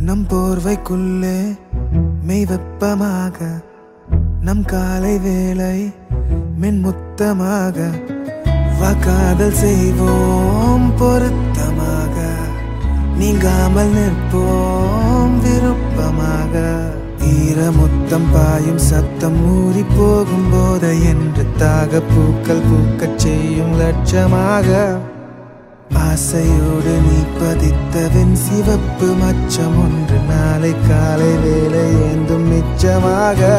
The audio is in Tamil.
நம் போர்வைக்குள்ளே மெய் வெப்பமாக நம் காலை வேளை மென்முத்தமாக வாக்காதல் செய்வோம் பொருத்தமாக நீங்காமல் நிற்போம் விருப்பமாக ஈரமுத்தம் பாயும் சத்தம் ஊறி போகும் போத என்று தாக பூக்கள் பூக்கச் செய்யும் லட்சமாக ஆசையோடு நீ பதித்தவன் சிவப்பு மச்சம் ஒன்று நாளை காலை வேலை ஏந்தும் மிச்சமாக